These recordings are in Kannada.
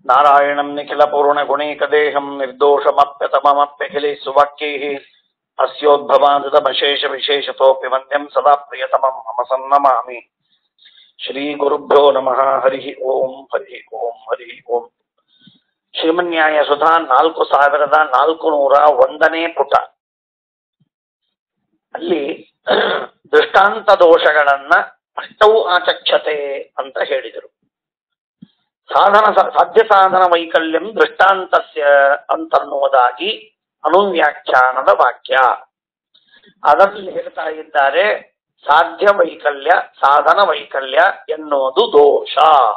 ನಾರಾಯಣಂ ನಿಖಿಲ ಪೂರ್ಣ ಗುಣೈಕದೇಹಂ ನಿರ್ದೋಷಮಪ್ಯತಮಮಪ್ಯಖಿಲಿ ಸುವಾಕ್ಯೈಃ ಅಸ್ಯೋದ್ಭವಾದಮಶೇಷ ವಿಶೇಷತೋಪಿ ವಂದ್ಯಂ ಸದಾ ಪ್ರಿಯತಮಂ ಮಮ ಸನ್ನಮಾಮಿ ಶ್ರೀ ಗುರುಭ್ಯೋ ನಮಃ ಹರಿ ಓಂ ಹರಿ ಓಂ ಹರಿ ಓಂ ಶ್ರೀಮನ್ಯಾಯ ಸುಧಾ ನಾಲ್ಕು ಸಾವಿರದ ನಾಲ್ಕು ನೂರ ಒಂದನೇ ಪುಟ ಅಲ್ಲಿ ದೃಷ್ಟಾಂತ ದೋಷಗಳನ್ನ ಅಷ್ಟವು ಆಚಕ್ಷತೆ ಅಂತ ಹೇಳಿದರು ಸಾಧನ ಸಾಧ್ಯ ಸಾಧನ ವೈಕಲ್ಯಂ ದೃಷ್ಟಾಂತಸ್ಯ ಅಂತನ್ನುವುದಾಗಿ ಅನುವ್ಯಾಖ್ಯಾನದ ವಾಕ್ಯ ಅದರಲ್ಲಿ ಹೇಳ್ತಾ ಇದ್ದಾರೆ ಸಾಧ್ಯ ವೈಕಲ್ಯ ಸಾಧನ ವೈಕಲ್ಯ ಎನ್ನುವುದು ದೋಷ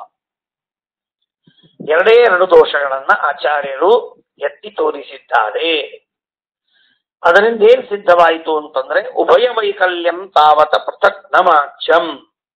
ಎರಡೇ ಎರಡು ದೋಷಗಳನ್ನ ಆಚಾರ್ಯರು ಎತ್ತಿ ತೋರಿಸಿದ್ದಾರೆ ಅದರಿಂದ ಏನ್ ಸಿದ್ಧವಾಯಿತು ಅಂತಂದ್ರೆ ಉಭಯ ವೈಕಲ್ಯಂ ತಾವತ ಪೃಥಕ್ ನಮಾಚ್ಯಂ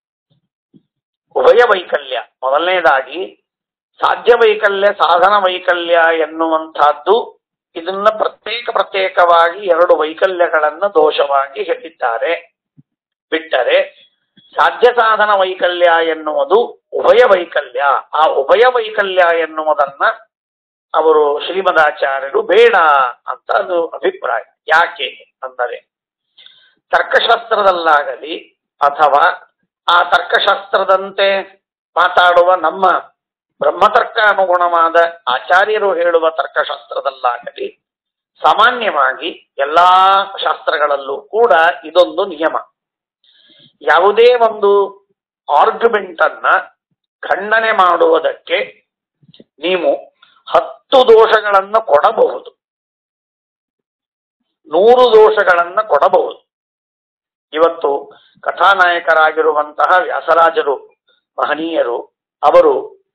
ಉಭಯ ವೈಕಲ್ಯ ಮೊದಲನೇದಾಗಿ ಸಾಧ್ಯ ವೈಕಲ್ಯ ಸಾಧನ ವೈಕಲ್ಯ ಎನ್ನುವಂತಹದ್ದು ಇದನ್ನ ಪ್ರತ್ಯೇಕ ಪ್ರತ್ಯೇಕವಾಗಿ ಎರಡು ವೈಕಲ್ಯಗಳನ್ನ ದೋಷವಾಗಿ ಹೇಳಿದ್ದಾರೆ ಬಿಟ್ಟರೆ ಸಾಧ್ಯ ಸಾಧನ ವೈಕಲ್ಯ ಎನ್ನುವುದು ಉಭಯ ವೈಕಲ್ಯ ಆ ಉಭಯ ವೈಕಲ್ಯ ಎನ್ನುವುದನ್ನ ಅವರು ಶ್ರೀಮದಾಚಾರ್ಯರು ಬೇಡ ಅಂತ ಅದು ಅಭಿಪ್ರಾಯ ಯಾಕೆ ಅಂದರೆ ತರ್ಕಶಾಸ್ತ್ರದಲ್ಲಾಗಲಿ ಅಥವಾ ಆ ತರ್ಕಶಾಸ್ತ್ರದಂತೆ ಮಾತಾಡುವ ನಮ್ಮ ಬ್ರಹ್ಮತರ್ಕ ಅನುಗುಣವಾದ ಆಚಾರ್ಯರು ಹೇಳುವ ತರ್ಕಶಾಸ್ತ್ರದಲ್ಲಾಗಲಿ ಸಾಮಾನ್ಯವಾಗಿ ಎಲ್ಲಾ ಶಾಸ್ತ್ರಗಳಲ್ಲೂ ಕೂಡ ಇದೊಂದು ನಿಯಮ ಯಾವುದೇ ಒಂದು ಆರ್ಗ್ಯುಮೆಂಟ್ ಅನ್ನ ಖಂಡನೆ ಮಾಡುವುದಕ್ಕೆ ನೀವು ಹತ್ತು ದೋಷಗಳನ್ನ ಕೊಡಬಹುದು ನೂರು ದೋಷಗಳನ್ನ ಕೊಡಬಹುದು ಇವತ್ತು ಕಥಾನಾಯಕರಾಗಿರುವಂತಹ ವ್ಯಾಸರಾಜರು ಮಹನೀಯರು ಅವರು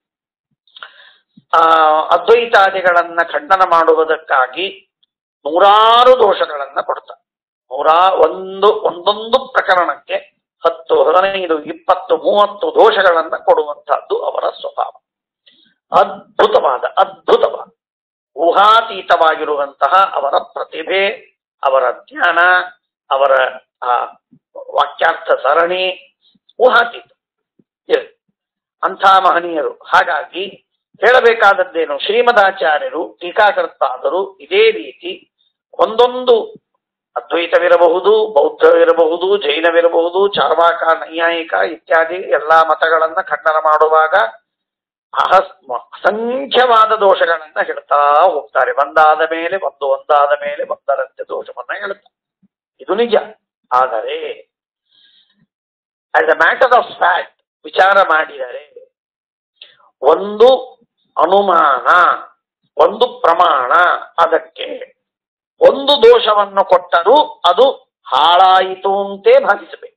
ಆ ಅದ್ವೈತಾದಿಗಳನ್ನ ಖಂಡನ ಮಾಡುವುದಕ್ಕಾಗಿ ನೂರಾರು ದೋಷಗಳನ್ನ ಕೊಡ್ತಾರೆ ನೂರಾ ಒಂದು ಒಂದೊಂದು ಪ್ರಕರಣಕ್ಕೆ ಹತ್ತು ಹದಿನೈದು ಇಪ್ಪತ್ತು ಮೂವತ್ತು ದೋಷಗಳನ್ನ ಕೊಡುವಂತಹದ್ದು ಅವರ ಸ್ವಭಾವ ಅದ್ಭುತವಾದ ಅದ್ಭುತವಾದ ಊಹಾತೀತವಾಗಿರುವಂತಹ ಅವರ ಪ್ರತಿಭೆ ಅವರ ಜ್ಞಾನ ಅವರ ಆ ವಾಕ್ಯಾರ್ಥ ಸರಣಿ ಊಹಾತೀತ ಇದೆ ಅಂಥ ಮಹನೀಯರು ಹಾಗಾಗಿ ಹೇಳಬೇಕಾದದ್ದೇನು ಶ್ರೀಮದಾಚಾರ್ಯರು ಟೀಕಾಕರ್ತಾದರು ಇದೇ ರೀತಿ ಒಂದೊಂದು ಅದ್ವೈತವಿರಬಹುದು ಬೌದ್ಧವಿರಬಹುದು ಜೈನವಿರಬಹುದು ಚಾರ್ವಾಕ ನೈಯಾಯಿಕ ಇತ್ಯಾದಿ ಎಲ್ಲಾ ಮತಗಳನ್ನ ಖಂಡನ ಮಾಡುವಾಗ ಅಹಸ್ ಅಸಂಖ್ಯವಾದ ದೋಷಗಳನ್ನ ಹೇಳ್ತಾ ಹೋಗ್ತಾರೆ ಒಂದಾದ ಮೇಲೆ ಒಂದು ಒಂದಾದ ಮೇಲೆ ಒಂದರಂತೆ ದೋಷವನ್ನ ಹೇಳ್ತಾರೆ ಇದು ನಿಜ ಆದರೆ as a matter of fact ವಿಚಾರ ಮಾಡಿದರೆ ಒಂದು ಅನುಮಾನ ಒಂದು ಪ್ರಮಾಣ ಅದಕ್ಕೆ ಒಂದು ದೋಷವನ್ನು ಕೊಟ್ಟರೂ ಅದು ಹಾಳಾಯಿತು ಅಂತೇ ಭಾವಿಸಬೇಕು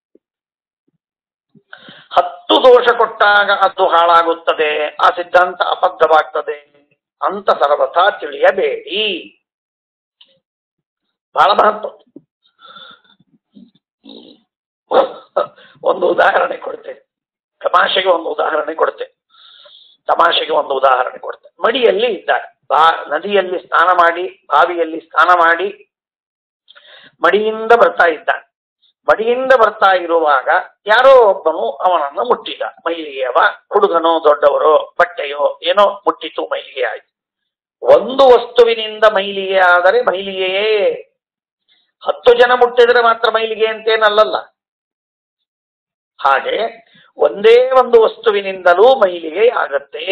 ಹತ್ತು ದೋಷ ಕೊಟ್ಟಾಗ ಅದು ಹಾಳಾಗುತ್ತದೆ ಆ ಸಿದ್ಧಾಂತ ಅಬದ್ಧವಾಗ್ತದೆ ಅಂತ ಸರ್ವಥಾ ತಿಳಿಯಬೇಡಿ ಬಹಳ ಮಹತ್ವ ಒಂದು ಉದಾಹರಣೆ ಕೊಡ್ತೇನೆ ತಮಾಷೆಗೆ ಒಂದು ಉದಾಹರಣೆ ಕೊಡ್ತೇನೆ ತಮಾಷೆಗೆ ಒಂದು ಉದಾಹರಣೆ ಕೊಡ್ತೇನೆ ಮಡಿಯಲ್ಲಿ ಇದ್ದಾರೆ ಬಾ ನದಿಯಲ್ಲಿ ಸ್ನಾನ ಮಾಡಿ ಬಾವಿಯಲ್ಲಿ ಸ್ನಾನ ಮಾಡಿ ಮಡಿಯಿಂದ ಬರ್ತಾ ಇದ್ದಾನೆ ಮಡಿಯಿಂದ ಬರ್ತಾ ಇರುವಾಗ ಯಾರೋ ಒಬ್ಬನು ಅವನನ್ನು ಮುಟ್ಟಿದ ಮೈಲಿಗೆಯವ ಹುಡುಗನೋ ದೊಡ್ಡವರೋ ಬಟ್ಟೆಯೋ ಏನೋ ಮುಟ್ಟಿತು ಮೈಲಿಗೆ ಆಯ್ತು ಒಂದು ವಸ್ತುವಿನಿಂದ ಮೈಲಿಗೆ ಆದರೆ ಮೈಲಿಗೆಯೇ ಹತ್ತು ಜನ ಮುಟ್ಟಿದ್ರೆ ಮಾತ್ರ ಮೈಲಿಗೆ ಅಂತೇನಲ್ಲಲ್ಲ ಹಾಗೆ ಒಂದೇ ಒಂದು ವಸ್ತುವಿನಿಂದಲೂ ಮೈಲಿಗೆ ಆಗತ್ತೆ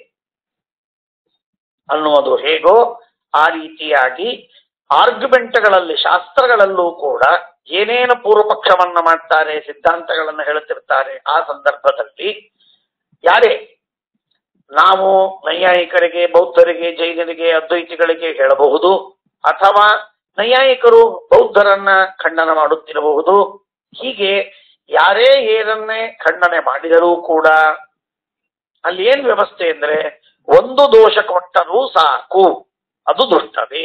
ಅನ್ನುವುದು ಹೇಗೋ ಆ ರೀತಿಯಾಗಿ ಆರ್ಗ್ಯುಮೆಂಟ್ಗಳಲ್ಲಿ ಶಾಸ್ತ್ರಗಳಲ್ಲೂ ಕೂಡ ಏನೇನು ಪೂರ್ವ ಪಕ್ಷವನ್ನ ಮಾಡ್ತಾರೆ ಸಿದ್ಧಾಂತಗಳನ್ನು ಹೇಳುತ್ತಿರ್ತಾರೆ ಆ ಸಂದರ್ಭದಲ್ಲಿ ಯಾರೇ ನಾವು ನೈಯಾಯಿಕರಿಗೆ ಬೌದ್ಧರಿಗೆ ಜೈನರಿಗೆ ಅದ್ವೈತಿಗಳಿಗೆ ಹೇಳಬಹುದು ಅಥವಾ ನೈಯಾಯಿಕರು ಬೌದ್ಧರನ್ನ ಖಂಡನ ಮಾಡುತ್ತಿರಬಹುದು ಹೀಗೆ ಯಾರೇ ಏನನ್ನೇ ಖಂಡನೆ ಮಾಡಿದರೂ ಕೂಡ ಅಲ್ಲಿ ಏನ್ ವ್ಯವಸ್ಥೆ ಅಂದ್ರೆ ಒಂದು ದೋಷ ಕೊಟ್ಟರೂ ಸಾಕು ಅದು ದುಷ್ಟವೇ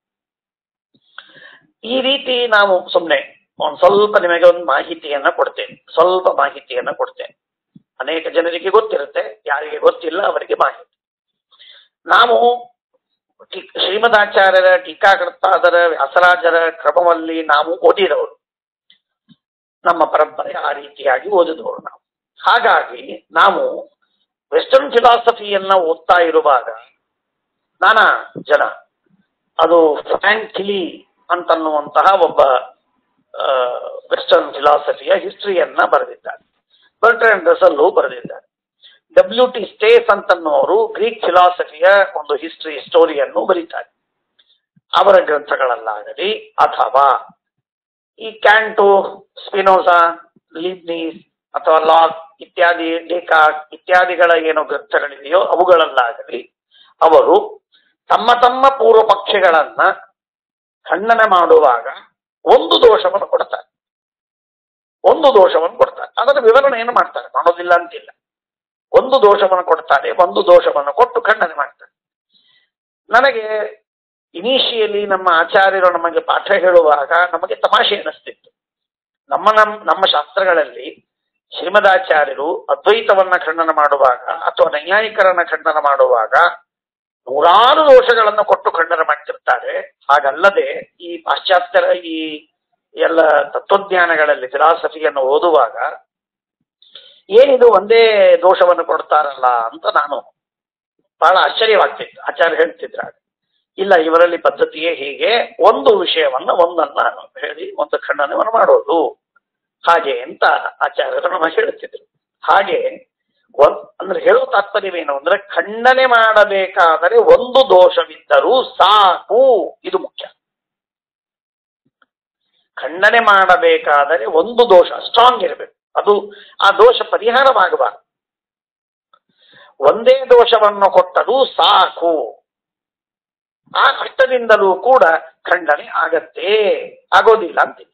ಈ ರೀತಿ ನಾವು ಸುಮ್ಮನೆ ಒಂದ್ ಸ್ವಲ್ಪ ನಿಮಗೆ ಒಂದು ಮಾಹಿತಿಯನ್ನ ಕೊಡ್ತೇನೆ ಸ್ವಲ್ಪ ಮಾಹಿತಿಯನ್ನ ಕೊಡ್ತೇನೆ ಅನೇಕ ಜನರಿಗೆ ಗೊತ್ತಿರುತ್ತೆ ಯಾರಿಗೆ ಗೊತ್ತಿಲ್ಲ ಅವರಿಗೆ ಮಾಹಿತಿ ನಾವು ಶ್ರೀಮದಾಚಾರ್ಯರ ಟೀಕಾಕರ್ತಾದರ ವ್ಯಾಸರಾಜರ ಕ್ರಮದಲ್ಲಿ ನಾವು ಓದಿದವರು ನಮ್ಮ ಪರಂಪರೆ ಆ ರೀತಿಯಾಗಿ ಓದಿದವರು ನಾವು ಹಾಗಾಗಿ ನಾವು ವೆಸ್ಟರ್ನ್ ಫಿಲಾಸಫಿಯನ್ನ ಓದ್ತಾ ಇರುವಾಗ ನಾನಾ ಜನ ಅದು ಫ್ರಾಂಕ್ಲಿ ಅಂತನ್ನುವಂತಹ ಒಬ್ಬ ವೆಸ್ಟರ್ನ್ ಫಿಲಾಸಫಿಯ ಹಿಸ್ಟ್ರಿಯನ್ನ ಬರೆದಿದ್ದಾರೆ ಬರ್ಟ್ರಾಂಡ್ ರಸಲ್ಲು ಬರೆದಿದ್ದಾರೆ ಡಬ್ಲ್ಯೂ ಟಿ ಸ್ಟೇಸ್ ಅಂತನ್ನುವರು ಗ್ರೀಕ್ ಫಿಲಾಸಫಿಯ ಒಂದು ಹಿಸ್ಟ್ರಿ ಸ್ಟೋರಿಯನ್ನು ಬರೀತಾರೆ ಅವರ ಗ್ರಂಥಗಳಲ್ಲಾಗಲಿ ಅಥವಾ ಈ ಕ್ಯಾಂಟೋ ಸ್ಪಿನೋಸಾ ಲಿಬ್ನೀಸ್ ಅಥವಾ ಲಾಕ್ ಇತ್ಯಾದಿ ಡೆಕಾರ್ಟ್ ಇತ್ಯಾದಿಗಳ ಏನು ಗ್ರಂಥಗಳಿದೆಯೋ ಅವುಗಳಲ್ಲಾಗಲಿ ಅವರು ತಮ್ಮ ತಮ್ಮ ಪೂರ್ವ ಪಕ್ಷಗಳನ್ನ ಖಂಡನೆ ಮಾಡುವಾಗ ಒಂದು ದೋಷವನ್ನು ಕೊಡ್ತಾರೆ ಒಂದು ದೋಷವನ್ನು ಕೊಡ್ತಾರೆ ಅದರ ವಿವರಣೆಯನ್ನು ಮಾಡ್ತಾರೆ ಮಾಡೋದಿಲ್ಲ ಅಂತಿಲ್ಲ ಒಂದು ದೋಷವನ್ನು ಕೊಡ್ತಾರೆ ಒಂದು ದೋಷವನ್ನು ಕೊಟ್ಟು ಖಂಡನೆ ಮಾಡ್ತಾರೆ ನನಗೆ ಇನಿಷಿಯಲಿ ನಮ್ಮ ಆಚಾರ್ಯರು ನಮಗೆ ಪಾಠ ಹೇಳುವಾಗ ನಮಗೆ ತಮಾಷೆ ಅನಿಸ್ತಿತ್ತು ನಮ್ಮ ನಮ್ಮ ನಮ್ಮ ಶಾಸ್ತ್ರಗಳಲ್ಲಿ ಶ್ರೀಮದಾಚಾರ್ಯರು ಅದ್ವೈತವನ್ನ ಖಂಡನ ಮಾಡುವಾಗ ಅಥವಾ ನೈಯಾಯಿಕರನ್ನ ಖಂಡನ ಮಾಡುವಾಗ ನೂರಾರು ದೋಷಗಳನ್ನು ಕೊಟ್ಟು ಖಂಡನ ಮಾಡ್ತಿರ್ತಾರೆ ಹಾಗಲ್ಲದೆ ಈ ಪಾಶ್ಚಾತ್ಯರ ಈ ಎಲ್ಲ ತತ್ವಜ್ಞಾನಗಳಲ್ಲಿ ಫಿಲಾಸಫಿಯನ್ನು ಓದುವಾಗ ಏನಿದು ಒಂದೇ ದೋಷವನ್ನು ಕೊಡ್ತಾರಲ್ಲ ಅಂತ ನಾನು ಬಹಳ ಆಶ್ಚರ್ಯವಾಗ್ತಿತ್ತು ಆಚಾರ್ಯ ಹೇಳ್ತಿದ್ರ ಇಲ್ಲ ಇವರಲ್ಲಿ ಪದ್ಧತಿಯೇ ಹೀಗೆ ಒಂದು ವಿಷಯವನ್ನ ಒಂದನ್ನ ಹೇಳಿ ಒಂದು ಖಂಡನವನ್ನು ಮಾಡೋದು ಹಾಗೆ ಅಂತ ಆಚಾರ್ಯರು ನಮಗೆ ಹೇಳುತ್ತಿದ್ರು ಹಾಗೆ ಒಂದ್ ಅಂದ್ರೆ ಹೇಳುವ ತಾತ್ಪರ್ಯವೇನು ಅಂದ್ರೆ ಖಂಡನೆ ಮಾಡಬೇಕಾದರೆ ಒಂದು ದೋಷವಿದ್ದರೂ ಸಾಕು ಇದು ಮುಖ್ಯ ಖಂಡನೆ ಮಾಡಬೇಕಾದರೆ ಒಂದು ದೋಷ ಸ್ಟ್ರಾಂಗ್ ಇರಬೇಕು ಅದು ಆ ದೋಷ ಪರಿಹಾರವಾಗಬಾರದು ಒಂದೇ ದೋಷವನ್ನು ಕೊಟ್ಟರೂ ಸಾಕು ಆ ಕಷ್ಟದಿಂದಲೂ ಕೂಡ ಖಂಡನೆ ಆಗತ್ತೆ ಆಗೋದಿಲ್ಲ ಅಂತಿದೆ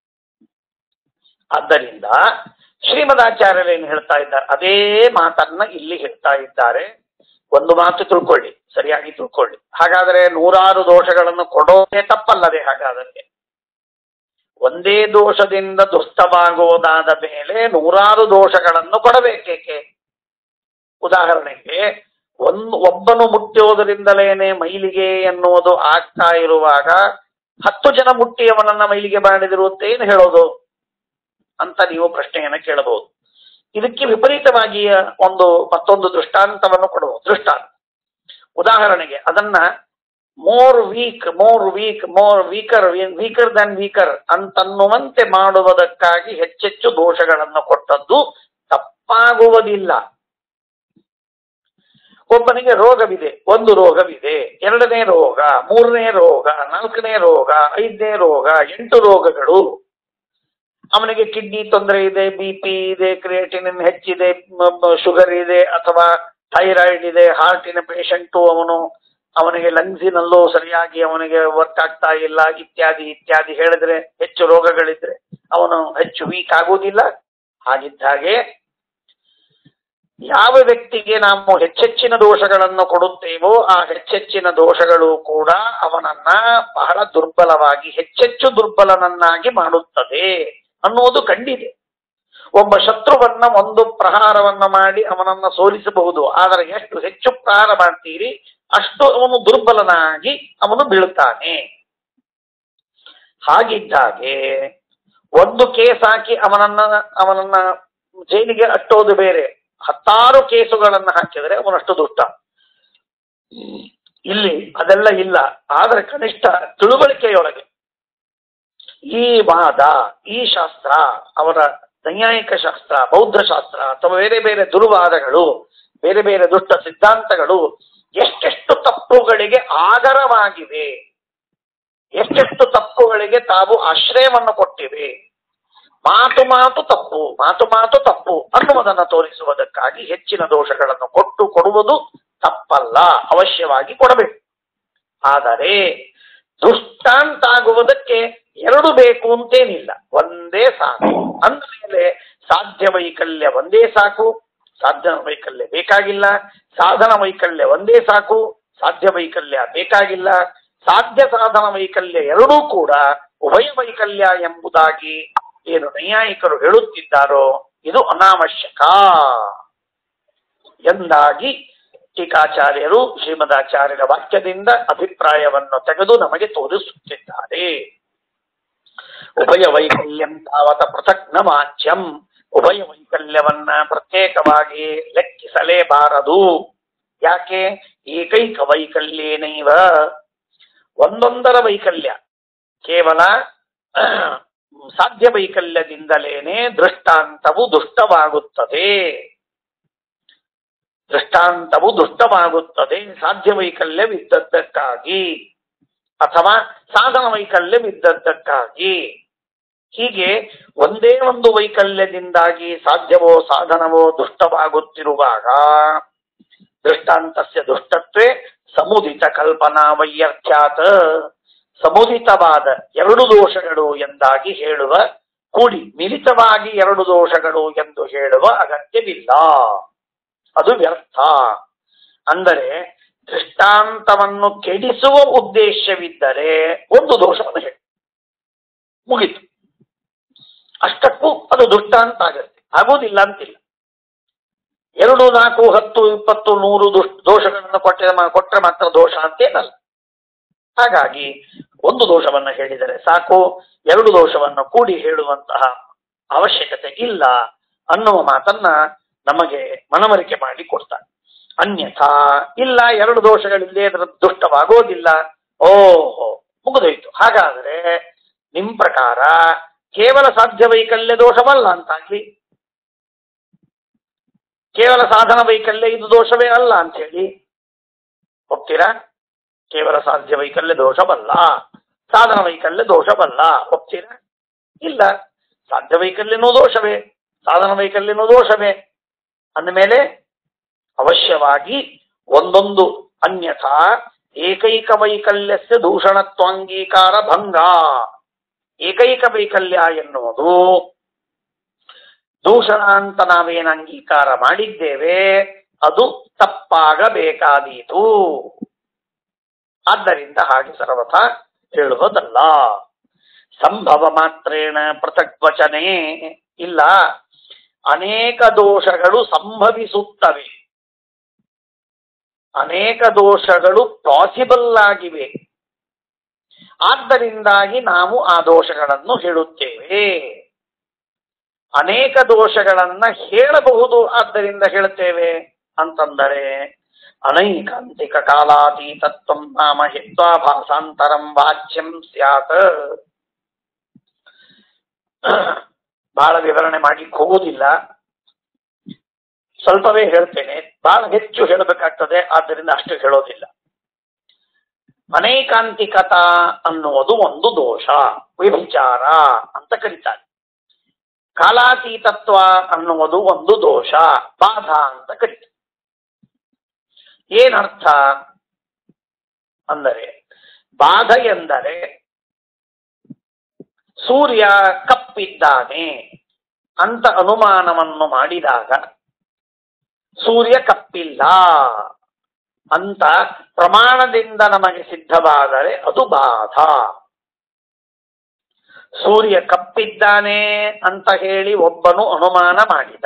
ಆದ್ದರಿಂದ ಶ್ರೀಮದಾಚಾರ್ಯರು ಏನು ಹೇಳ್ತಾ ಇದ್ದಾರೆ ಅದೇ ಮಾತನ್ನ ಇಲ್ಲಿ ಹೇಳ್ತಾ ಇದ್ದಾರೆ ಒಂದು ಮಾತು ತಿಳ್ಕೊಳ್ಳಿ ಸರಿಯಾಗಿ ತಿಳ್ಕೊಳ್ಳಿ ಹಾಗಾದರೆ ನೂರಾರು ದೋಷಗಳನ್ನು ಕೊಡೋದೇ ತಪ್ಪಲ್ಲದೆ ಹಾಗಾದರೆ ಒಂದೇ ದೋಷದಿಂದ ದುಷ್ಟವಾಗುವುದಾದ ಮೇಲೆ ನೂರಾರು ದೋಷಗಳನ್ನು ಕೊಡಬೇಕೇಕೆ ಉದಾಹರಣೆಗೆ ಒಂದು ಒಬ್ಬನು ಮುಟ್ಟುವುದರಿಂದಲೇನೆ ಮೈಲಿಗೆ ಎನ್ನುವುದು ಆಗ್ತಾ ಇರುವಾಗ ಹತ್ತು ಜನ ಮುಟ್ಟಿ ಅವನನ್ನ ಮೈಲಿಗೆ ಮಾಡಿದಿರುವಂತೆ ಏನು ಹೇಳೋದು ಅಂತ ನೀವು ಪ್ರಶ್ನೆಯನ್ನ ಕೇಳಬಹುದು ಇದಕ್ಕೆ ವಿಪರೀತವಾಗಿ ಒಂದು ಮತ್ತೊಂದು ದೃಷ್ಟಾಂತವನ್ನು ಕೊಡಬಹುದು ದೃಷ್ಟಾಂತ ಉದಾಹರಣೆಗೆ ಅದನ್ನ more weak more weak more weaker weaker than weaker ಅಂತನ್ನುವಂತೆ ಮಾಡುವುದಕ್ಕಾಗಿ ಹೆಚ್ಚೆಚ್ಚು ದೋಷಗಳನ್ನು ಕೊಟ್ಟದ್ದು ತಪ್ಪಾಗುವುದಿಲ್ಲ ಒಬ್ಬನಿಗೆ ರೋಗವಿದೆ ಒಂದು ರೋಗವಿದೆ ಎರಡನೇ ರೋಗ ಮೂರನೇ ರೋಗ ನಾಲ್ಕನೇ ರೋಗ ಐದನೇ ರೋಗ ಎಂಟು ರೋಗಗಳು ಅವನಿಗೆ ಕಿಡ್ನಿ ತೊಂದರೆ ಇದೆ ಬಿ ಪಿ ಇದೆ ಕ್ರಿಯೇಟಿನಿನ್ ಹೆಚ್ಚಿದೆ ಶುಗರ್ ಇದೆ ಅಥವಾ ಥೈರಾಯ್ಡ್ ಇದೆ ಹಾರ್ಟಿನ ಪೇಷಂಟು ಅವನು ಅವನಿಗೆ ಲಂಗ್ಸಿನಲ್ಲೂ ಸರಿಯಾಗಿ ಅವನಿಗೆ ವರ್ಕ್ ಆಗ್ತಾ ಇಲ್ಲ ಇತ್ಯಾದಿ ಇತ್ಯಾದಿ ಹೇಳಿದ್ರೆ ಹೆಚ್ಚು ರೋಗಗಳಿದ್ರೆ ಅವನು ಹೆಚ್ಚು ವೀಕ್ ಆಗುವುದಿಲ್ಲ ಹಾಗಿದ್ದ ಹಾಗೆ ಯಾವ ವ್ಯಕ್ತಿಗೆ ನಾವು ಹೆಚ್ಚೆಚ್ಚಿನ ದೋಷಗಳನ್ನು ಕೊಡುತ್ತೇವೋ ಆ ಹೆಚ್ಚೆಚ್ಚಿನ ದೋಷಗಳು ಕೂಡ ಅವನನ್ನ ಬಹಳ ದುರ್ಬಲವಾಗಿ ಹೆಚ್ಚೆಚ್ಚು ದುರ್ಬಲನನ್ನಾಗಿ ಮಾಡುತ್ತದೆ ಅನ್ನುವುದು ಕಂಡಿದೆ ಒಬ್ಬ ಶತ್ರುವನ್ನ ಒಂದು ಪ್ರಹಾರವನ್ನ ಮಾಡಿ ಅವನನ್ನ ಸೋಲಿಸಬಹುದು ಆದರೆ ಎಷ್ಟು ಹೆಚ್ಚು ಪ್ರಹಾರ ಮಾಡ್ತೀರಿ ಅಷ್ಟು ಅವನು ದುರ್ಬಲನಾಗಿ ಅವನು ಬೀಳುತ್ತಾನೆ ಹಾಗಿದ್ದಾಗೆ ಒಂದು ಕೇಸ್ ಹಾಕಿ ಅವನನ್ನ ಅವನನ್ನ ಜೈಲಿಗೆ ಅಟ್ಟೋದು ಬೇರೆ ಹತ್ತಾರು ಕೇಸುಗಳನ್ನ ಹಾಕಿದರೆ ಅವನಷ್ಟು ದುಷ್ಟ ಇಲ್ಲಿ ಅದೆಲ್ಲ ಇಲ್ಲ ಆದ್ರೆ ಕನಿಷ್ಠ ತಿಳುವಳಿಕೆಯೊಳಗೆ ಈ ವಾದ ಈ ಶಾಸ್ತ್ರ ಅವರ ನೈಯಾಯಿಕ ಶಾಸ್ತ್ರ ಬೌದ್ಧ ಶಾಸ್ತ್ರ ಅಥವಾ ಬೇರೆ ಬೇರೆ ದುರ್ವಾದಗಳು ಬೇರೆ ಬೇರೆ ದುಷ್ಟ ಸಿದ್ಧಾಂತಗಳು ಎಷ್ಟೆಷ್ಟು ತಪ್ಪುಗಳಿಗೆ ಆಗರವಾಗಿವೆ ಎಷ್ಟೆಷ್ಟು ತಪ್ಪುಗಳಿಗೆ ತಾವು ಆಶ್ರಯವನ್ನು ಕೊಟ್ಟಿವೆ ಮಾತು ಮಾತು ತಪ್ಪು ಮಾತು ಮಾತು ತಪ್ಪು ಅನ್ನುವುದನ್ನು ತೋರಿಸುವುದಕ್ಕಾಗಿ ಹೆಚ್ಚಿನ ದೋಷಗಳನ್ನು ಕೊಟ್ಟು ಕೊಡುವುದು ತಪ್ಪಲ್ಲ ಅವಶ್ಯವಾಗಿ ಕೊಡಬೇಕು ಆದರೆ ದುಷ್ಟಾಂತಾಗುವುದಕ್ಕೆ ಎರಡು ಬೇಕು ಅಂತೇನಿಲ್ಲ ಒಂದೇ ಸಾಕು ಅಂದಮೇಲೆ ಸಾಧ್ಯ ವೈಕಲ್ಯ ಒಂದೇ ಸಾಕು ಸಾಧನ ವೈಕಲ್ಯ ಬೇಕಾಗಿಲ್ಲ ಸಾಧನ ವೈಕಲ್ಯ ಒಂದೇ ಸಾಕು ಸಾಧ್ಯ ವೈಕಲ್ಯ ಬೇಕಾಗಿಲ್ಲ ಸಾಧ್ಯ ಸಾಧನ ವೈಕಲ್ಯ ಎರಡೂ ಕೂಡ ಉಭಯ ವೈಕಲ್ಯ ಎಂಬುದಾಗಿ ಏನು ನೈಯಾಯಿಕರು ಹೇಳುತ್ತಿದ್ದಾರೋ ಇದು ಅನಾವಶ್ಯಕ ಎಂದಾಗಿ ಟೀಕಾಚಾರ್ಯರು ಶ್ರೀಮದಾಚಾರ್ಯರ ವಾಕ್ಯದಿಂದ ಅಭಿಪ್ರಾಯವನ್ನು ತೆಗೆದು ನಮಗೆ ತೋರಿಸುತ್ತಿದ್ದಾರೆ ಉಭಯ ವೈಕಲ್ಯಂ ತಾವತ ಪೃಥಕ್ ನ ವಾಚ್ಯಂ ಉಭಯ ವೈಕಲ್ಯವನ್ನ ಪ್ರತ್ಯೇಕವಾಗಿ ಲೆಕ್ಕಿಸಲೇಬಾರದು ಯಾಕೆ ಏಕೈಕ ವೈಕಲ್ಯೇನೈವ ಒಂದೊಂದರ ವೈಕಲ್ಯ ಕೇವಲ ಸಾಧ್ಯ ವೈಕಲ್ಯದಿಂದಲೇನೆ ದೃಷ್ಟಾಂತವು ದುಷ್ಟವಾಗುತ್ತದೆ ದೃಷ್ಟಾಂತವು ದುಷ್ಟವಾಗುತ್ತದೆ ಸಾಧ್ಯ ವೈಕಲ್ಯವಿದ್ದದ್ದಕ್ಕಾಗಿ ಅಥವಾ ಸಾಧನ ವೈಕಲ್ಯವಿದ್ದದ್ದಕ್ಕಾಗಿ ಹೀಗೆ ಒಂದೇ ಒಂದು ವೈಕಲ್ಯದಿಂದಾಗಿ ಸಾಧ್ಯವೋ ಸಾಧನವೋ ದುಷ್ಟವಾಗುತ್ತಿರುವಾಗ ದೃಷ್ಟಾಂತಸ್ಯ ದುಷ್ಟತ್ವೇ ಸಮುದಿತ ಕಲ್ಪನಾ ವೈಯರ್ಥ್ಯಾತ್ ಸಮುದಿತವಾದ ಎರಡು ದೋಷಗಳು ಎಂದಾಗಿ ಹೇಳುವ ಕೂಡಿ ಮಿಲಿತವಾಗಿ ಎರಡು ದೋಷಗಳು ಎಂದು ಹೇಳುವ ಅಗತ್ಯವಿಲ್ಲ ಅದು ವ್ಯರ್ಥ ಅಂದರೆ ದೃಷ್ಟಾಂತವನ್ನು ಕೆಡಿಸುವ ಉದ್ದೇಶವಿದ್ದರೆ ಒಂದು ದೋಷವನ್ನು ಹೇಳಿ ಮುಗಿತು ಅಷ್ಟಕ್ಕೂ ಅದು ದುಷ್ಟಾಂತ ಆಗತ್ತೆ ಆಗುವುದಿಲ್ಲ ಅಂತಿಲ್ಲ ಎರಡು ನಾಲ್ಕು ಹತ್ತು ಇಪ್ಪತ್ತು ನೂರು ದುಷ್ಟ ದೋಷಗಳನ್ನು ಕೊಟ್ಟರೆ ಮಾ- ಕೊಟ್ಟರೆ ಮಾತ್ರ ದೋಷ ಅಂತೇನಲ್ಲ ಹಾಗಾಗಿ ಒಂದು ದೋಷವನ್ನ ಹೇಳಿದರೆ ಸಾಕು ಎರಡು ದೋಷವನ್ನು ಕೂಡಿ ಹೇಳುವಂತಹ ಅವಶ್ಯಕತೆ ಇಲ್ಲ ಅನ್ನುವ ಮಾತನ್ನ ನಮಗೆ ಮನವರಿಕೆ ಮಾಡಿ ಕೊಡ್ತಾರೆ ಅನ್ಯಥಾ ಇಲ್ಲ ಎರಡು ದೋಷಗಳಿಲ್ಲದೆ ಅದರ ದುಷ್ಟವಾಗೋದಿಲ್ಲ ಓಹೋ ಮುಗಿದೋಯ್ತು ಹಾಗಾದರೆ ನಿಮ್ ಪ್ರಕಾರ ಕೇವಲ ಸಾಧ್ಯ ವೈಕಲ್ಯ ದೋಷವಲ್ಲ ಅಂತಾಗ್ಲಿ ಕೇವಲ ಸಾಧನ ವೈಕಲ್ಯ ಇದು ದೋಷವೇ ಅಲ್ಲ ಅಂತ ಹೇಳಿ ಒಪ್ತೀರಾ ಕೇವಲ ಸಾಧ್ಯ ವೈಕಲ್ಯ ದೋಷವಲ್ಲ ಸಾಧನ ವೈಕಲ್ಯ ದೋಷವಲ್ಲ ಒಪ್ತೀರಾ ಇಲ್ಲ ಸಾಧ್ಯ ವೈಕಲ್ಯನೂ ದೋಷವೇ ಸಾಧನ ವೈಕಲ್ಯನೂ ದೋಷವೇ ಅಂದಮೇಲೆ ಅವಶ್ಯವಾಗಿ ಒಂದೊಂದು ಅನ್ಯಥಾ ಏಕೈಕ ವೈಕಲ್ಯಸ್ಯ ದೂಷಣತ್ವಾಂಗೀಕಾರ ಭಂಗ ಏಕೈಕ ವೈಕಲ್ಯ ಎನ್ನುವುದು ದೂಷಣ ಅಂತ ನಾವೇನು ಅಂಗೀಕಾರ ಮಾಡಿದ್ದೇವೆ ಅದು ತಪ್ಪಾಗಬೇಕಾದೀತು ಆದ್ದರಿಂದ ಹಾಗೆ ಸರ್ವಥ ಹೇಳುವುದಲ್ಲ ಸಂಭವ ಮಾತ್ರೇಣ ಪೃಥಕ್ ವಚನೆ ಇಲ್ಲ ಅನೇಕ ದೋಷಗಳು ಸಂಭವಿಸುತ್ತವೆ ಅನೇಕ ದೋಷಗಳು ಪಾಸಿಬಲ್ ಆಗಿವೆ ಆದ್ದರಿಂದಾಗಿ ನಾವು ಆ ದೋಷಗಳನ್ನು ಹೇಳುತ್ತೇವೆ ಅನೇಕ ದೋಷಗಳನ್ನ ಹೇಳಬಹುದು ಆದ್ದರಿಂದ ಹೇಳುತ್ತೇವೆ ಅಂತಂದರೆ ಅನೈಕಾಂತಿಕ ಕಾಲಾತೀತತ್ವ ನಾಮ ಹಿತ್ವಾಭಾಸಾಂತರಂ ವಾಚ್ಯಂ ಸ್ಯಾತ್ ಬಹಳ ವಿವರಣೆ ಮಾಡ್ಲಿಕ್ಕೆ ಹೋಗುವುದಿಲ್ಲ ಸ್ವಲ್ಪವೇ ಹೇಳ್ತೇನೆ ಬಹಳ ಹೆಚ್ಚು ಹೇಳಬೇಕಾಗ್ತದೆ ಆದ್ದರಿಂದ ಅಷ್ಟು ಹೇಳೋದಿಲ್ಲ ಅನೇಕಾಂತಿಕತಾ ಅನ್ನುವುದು ಒಂದು ದೋಷ ವಿಭಿಚಾರ ಅಂತ ಕರೀತಾರೆ ಕಾಲಾತೀತತ್ವ ಅನ್ನುವುದು ಒಂದು ದೋಷ ಬಾಧ ಅಂತ ಕರೀತಾರೆ ಏನರ್ಥ ಅಂದರೆ ಬಾಧ ಎಂದರೆ ಸೂರ್ಯ ಕಪ್ಪಿದ್ದಾನೆ ಅಂತ ಅನುಮಾನವನ್ನು ಮಾಡಿದಾಗ ಸೂರ್ಯ ಕಪ್ಪಿಲ್ಲ ಅಂತ ಪ್ರಮಾಣದಿಂದ ನಮಗೆ ಸಿದ್ಧವಾದರೆ ಅದು ಬಾಧ ಸೂರ್ಯ ಕಪ್ಪಿದ್ದಾನೆ ಅಂತ ಹೇಳಿ ಒಬ್ಬನು ಅನುಮಾನ ಮಾಡಿದ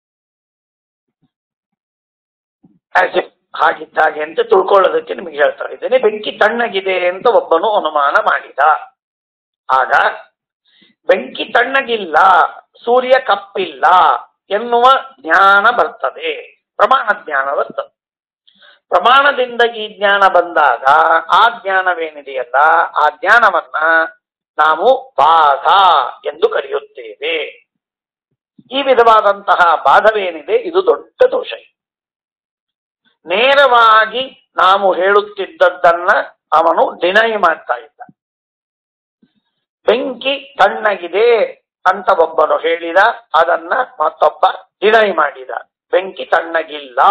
As if ಹಾಗಿದ್ದಾಗೆ ಅಂತ ತಿಳ್ಕೊಳ್ಳೋದಕ್ಕೆ ನಿಮಗೆ ಹೇಳ್ತಾ ಇದ್ದೇನೆ ಬೆಂಕಿ ತಣ್ಣಗಿದೆ ಅಂತ ಒಬ್ಬನು ಅನುಮಾನ ಮಾಡಿದ ಆಗ ಬೆಂಕಿ ತಣ್ಣಗಿಲ್ಲ ಸೂರ್ಯ ಕಪ್ಪಿಲ್ಲ ಎನ್ನುವ ಜ್ಞಾನ ಬರ್ತದೆ ಪ್ರಮಾಣ ಜ್ಞಾನ ಬರ್ತದೆ ಪ್ರಮಾಣದಿಂದ ಈ ಜ್ಞಾನ ಬಂದಾಗ ಆ ಜ್ಞಾನವೇನಿದೆಯಲ್ಲ ಆ ಜ್ಞಾನವನ್ನ ನಾವು ಬಾಧ ಎಂದು ಕರೆಯುತ್ತೇವೆ ಈ ವಿಧವಾದಂತಹ ಬಾಧವೇನಿದೆ ಇದು ದೊಡ್ಡ ದೋಷ ನೇರವಾಗಿ ನಾವು ಹೇಳುತ್ತಿದ್ದದ್ದನ್ನ ಅವನು ಡಿನೈ ಮಾಡ್ತಾ ಇದ್ದ ಬೆಂಕಿ ತಣ್ಣಗಿದೆ ಅಂತ ಒಬ್ಬನು ಹೇಳಿದ ಅದನ್ನ ಮತ್ತೊಬ್ಬ ಡಿನೈ ಮಾಡಿದ ಬೆಂಕಿ ತಣ್ಣಗಿಲ್ಲ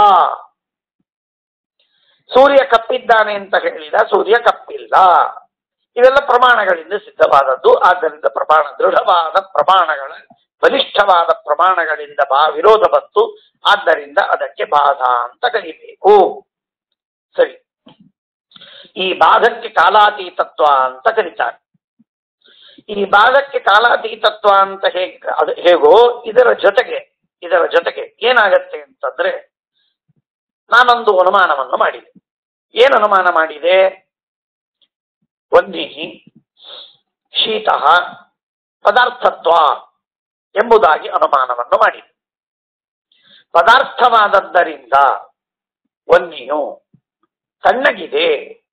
ಸೂರ್ಯ ಕಪ್ಪಿದ್ದಾನೆ ಅಂತ ಹೇಳಿದ ಸೂರ್ಯ ಕಪ್ಪಿಲ್ಲ ಇವೆಲ್ಲ ಪ್ರಮಾಣಗಳಿಂದ ಸಿದ್ಧವಾದದ್ದು ಆದ್ದರಿಂದ ಪ್ರಮಾಣ ದೃಢವಾದ ಪ್ರಮಾಣಗಳ ಬಲಿಷ್ಠವಾದ ಪ್ರಮಾಣಗಳಿಂದ ಬಾ ವಿರೋಧ ಬಂತು ಆದ್ದರಿಂದ ಅದಕ್ಕೆ ಬಾಧ ಅಂತ ಕರಿಬೇಕು ಸರಿ ಈ ಬಾಧಕ್ಕೆ ಕಾಲಾತೀತತ್ವ ಅಂತ ಕರೀತಾರೆ ಈ ಬಾಧಕ್ಕೆ ಕಾಲಾತೀತತ್ವ ಅಂತ ಹೇಗೆ ಅದು ಹೇಗೋ ಇದರ ಜೊತೆಗೆ ಇದರ ಜೊತೆಗೆ ಏನಾಗತ್ತೆ ಅಂತಂದ್ರೆ ನಾನೊಂದು ಅನುಮಾನವನ್ನು ಮಾಡಿದೆ ಏನು ಅನುಮಾನ ಮಾಡಿದೆ ವನ್ನಿ ಶೀತ ಪದಾರ್ಥತ್ವ ಎಂಬುದಾಗಿ ಅನುಮಾನವನ್ನು ಮಾಡಿ ಪದಾರ್ಥವಾದದ್ದರಿಂದ ವನ್ನಿಯು ತಣ್ಣಗಿದೆ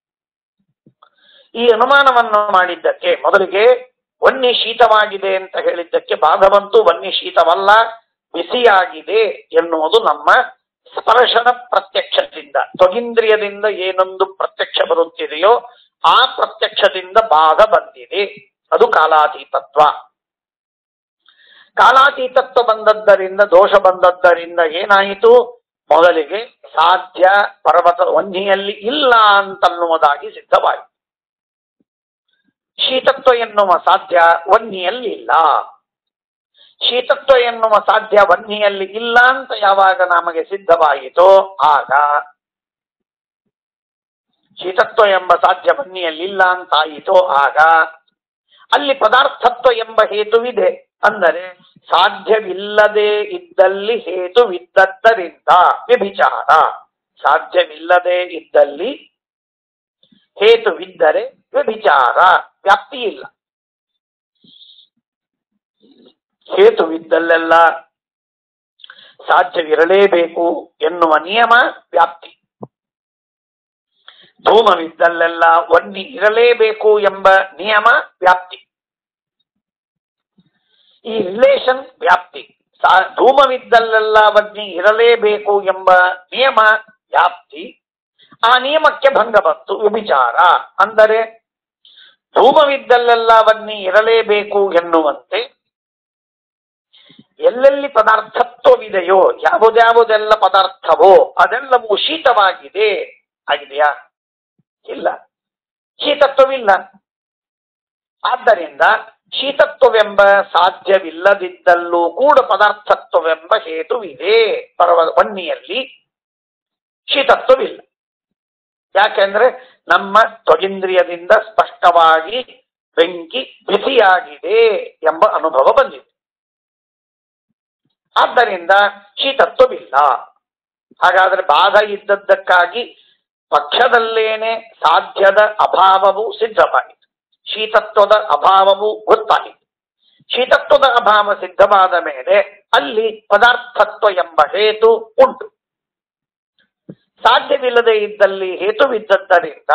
ಈ ಅನುಮಾನವನ್ನು ಮಾಡಿದ್ದಕ್ಕೆ ಮೊದಲಿಗೆ ವನ್ನಿ ಶೀತವಾಗಿದೆ ಅಂತ ಹೇಳಿದ್ದಕ್ಕೆ ಬಾಧವಂತೂ ವನ್ನಿ ಶೀತವಲ್ಲ ಬಿಸಿಯಾಗಿದೆ ಎನ್ನುವುದು ನಮ್ಮ ಸ್ಪರ್ಶನ ಪ್ರತ್ಯಕ್ಷದಿಂದ ತ್ವಗಿಂದ್ರಿಯದಿಂದ ಏನೊಂದು ಪ್ರತ್ಯಕ್ಷ ಬರುತ್ತಿದೆಯೋ ಆ ಪ್ರತ್ಯಕ್ಷದಿಂದ ಬಾಧ ಬಂದಿದೆ ಅದು ಕಾಲಾತೀತತ್ವ ಕಾಲಾತೀತತ್ವ ಬಂದದ್ದರಿಂದ ದೋಷ ಬಂದದ್ದರಿಂದ ಏನಾಯಿತು ಮೊದಲಿಗೆ ಸಾಧ್ಯ ಪರ್ವತ ವನ್ನಿಯಲ್ಲಿ ಇಲ್ಲ ಅಂತನ್ನುವುದಾಗಿ ಸಿದ್ಧವಾಯಿತು ಶೀತತ್ವ ಎನ್ನುವ ಸಾಧ್ಯ ವನ್ನಿಯಲ್ಲಿ ಇಲ್ಲ ಶೀತತ್ವ ಎನ್ನುವ ಸಾಧ್ಯ ವನ್ನಿಯಲ್ಲಿ ಇಲ್ಲ ಅಂತ ಯಾವಾಗ ನಮಗೆ ಸಿದ್ಧವಾಯಿತೋ ಆಗ ಶೀತತ್ವ ಎಂಬ ಸಾಧ್ಯ ವನ್ನಿಯಲ್ಲಿ ಇಲ್ಲ ಅಂತಾಯಿತೋ ಆಗ ಅಲ್ಲಿ ಪದಾರ್ಥತ್ವ ಎಂಬ ಹೇತುವಿದೆ ಅಂದರೆ ಸಾಧ್ಯವಿಲ್ಲದೆ ಇದ್ದಲ್ಲಿ ಹೇತುವಿದ್ದದ್ದರಿಂದ ವ್ಯಭಿಚಾರ ಸಾಧ್ಯವಿಲ್ಲದೆ ಇದ್ದಲ್ಲಿ ಹೇತುವಿದ್ದರೆ ವ್ಯಭಿಚಾರ ವ್ಯಾಪ್ತಿ ಇಲ್ಲ ಹೇತುವಿದ್ದಲ್ಲೆಲ್ಲ ಸಾಧ್ಯವಿರಲೇಬೇಕು ಎನ್ನುವ ನಿಯಮ ವ್ಯಾಪ್ತಿ ಧೂಮವಿದ್ದಲ್ಲೆಲ್ಲ ವನ್ನಿ ಇರಲೇಬೇಕು ಎಂಬ ನಿಯಮ ವ್ಯಾಪ್ತಿ ಈ ರಿಲೇಷನ್ ವ್ಯಾಪ್ತಿ ಸಾ- ಧೂಮವಿದ್ದಲ್ಲೆಲ್ಲ ವನ್ನಿ ಇರಲೇಬೇಕು ಎಂಬ ನಿಯಮ ವ್ಯಾಪ್ತಿ ಆ ನಿಯಮಕ್ಕೆ ಭಂಗ ಬಂತು ವ್ಯಭಿಚಾರ ಅಂದರೆ ಧೂಮವಿದ್ದಲ್ಲೆಲ್ಲ ವನ್ನಿ ಇರಲೇಬೇಕು ಎನ್ನುವಂತೆ ಎಲ್ಲೆಲ್ಲಿ ಪದಾರ್ಥತ್ವವಿದೆಯೋ ಯಾವುದ್ಯಾವುದೆಲ್ಲ ಪದಾರ್ಥವೋ ಅದೆಲ್ಲವೂ ಶೀತವಾಗಿದೆ ಆಗಿದೆಯಾ ಇಲ್ಲ ಶೀತತ್ವವಿಲ್ಲ ಆದ್ದರಿಂದ ಶೀತತ್ವವೆಂಬ ಸಾಧ್ಯವಿಲ್ಲದಿದ್ದಲ್ಲೂ ಕೂಡ ಪದಾರ್ಥತ್ವವೆಂಬ ಹೇತುವಿದೆ ಪರ್ವ ವನ್ನಿಯಲ್ಲಿ ಶೀತತ್ವವಿಲ್ಲ ಯಾಕೆಂದ್ರೆ ನಮ್ಮ ತ್ವಗಿಂದ್ರಿಯದಿಂದ ಸ್ಪಷ್ಟವಾಗಿ ಬೆಂಕಿ ಬಿಸಿಯಾಗಿದೆ ಎಂಬ ಅನುಭವ ಬಂದಿದೆ ಆದ್ದರಿಂದ ಶೀತತ್ವವಿಲ್ಲ ಹಾಗಾದ್ರೆ ಬಾಧ ಇದ್ದದ್ದಕ್ಕಾಗಿ ಪಕ್ಷದಲ್ಲೇನೆ ಸಾಧ್ಯದ ಅಭಾವವು ಸಿದ್ಧವಾಯಿತು ಶೀತತ್ವದ ಅಭಾವವು ಗೊತ್ತಾಯಿತು ಶೀತತ್ವದ ಅಭಾವ ಸಿದ್ಧವಾದ ಮೇಲೆ ಅಲ್ಲಿ ಪದಾರ್ಥತ್ವ ಎಂಬ ಹೇತು ಉಂಟು ಸಾಧ್ಯವಿಲ್ಲದೆ ಇದ್ದಲ್ಲಿ ಹೇತುವಿದ್ದದ್ದರಿಂದ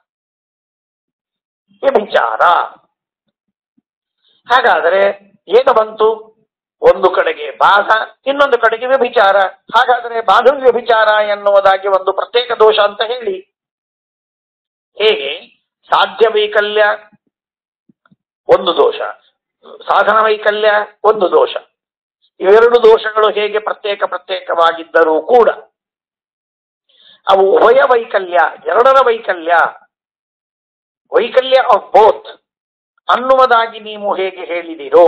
ವ್ಯಭಿಚಾರ ಹಾಗಾದರೆ ಏನು ಬಂತು ಒಂದು ಕಡೆಗೆ ಬಾಧ ಇನ್ನೊಂದು ಕಡೆಗೆ ವ್ಯಭಿಚಾರ ಹಾಗಾದರೆ ಬಾಧ ವ್ಯಭಿಚಾರ ಎನ್ನುವುದಾಗಿ ಒಂದು ಪ್ರತ್ಯೇಕ ದೋಷ ಅಂತ ಹೇಳಿ ಹೇಗೆ ಸಾಧ್ಯ ವೈಕಲ್ಯ ಒಂದು ದೋಷ ಸಾಧನ ವೈಕಲ್ಯ ಒಂದು ದೋಷ ಇವೆರಡು ದೋಷಗಳು ಹೇಗೆ ಪ್ರತ್ಯೇಕ ಪ್ರತ್ಯೇಕವಾಗಿದ್ದರೂ ಕೂಡ ಅವು ಉಭಯ ವೈಕಲ್ಯ ಎರಡರ ವೈಕಲ್ಯ ವೈಕಲ್ಯ ಆಫ್ ಬೋತ್ ಅನ್ನುವುದಾಗಿ ನೀವು ಹೇಗೆ ಹೇಳಿದಿರೋ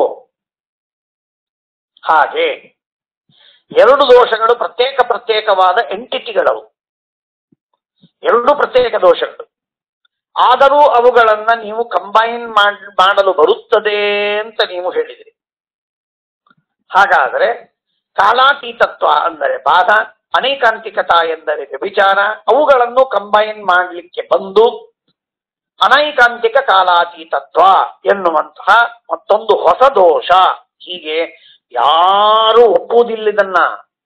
ಹಾಗೆ ಎರಡು ದೋಷಗಳು ಪ್ರತ್ಯೇಕ ಪ್ರತ್ಯೇಕವಾದ ಎಂಟಿಟಿಗಳವು ಎರಡು ಪ್ರತ್ಯೇಕ ದೋಷಗಳು ಆದರೂ ಅವುಗಳನ್ನ ನೀವು ಕಂಬೈನ್ ಮಾಡಲು ಬರುತ್ತದೆ ಅಂತ ನೀವು ಹೇಳಿದಿರಿ ಹಾಗಾದರೆ ಕಾಲಾತೀತತ್ವ ಅಂದರೆ ಬಾಧ ಅನೇಕಾಂತಿಕತಾ ಎಂದರೆ ವ್ಯಭಿಚಾರ ಅವುಗಳನ್ನು ಕಂಬೈನ್ ಮಾಡಲಿಕ್ಕೆ ಬಂದು ಅನೈಕಾಂತಿಕ ಕಾಲಾತೀತತ್ವ ಎನ್ನುವಂತಹ ಮತ್ತೊಂದು ಹೊಸ ದೋಷ ಹೀಗೆ ಯಾರು ಒಪ್ಪುವುದಿಲ್ಲದನ್ನ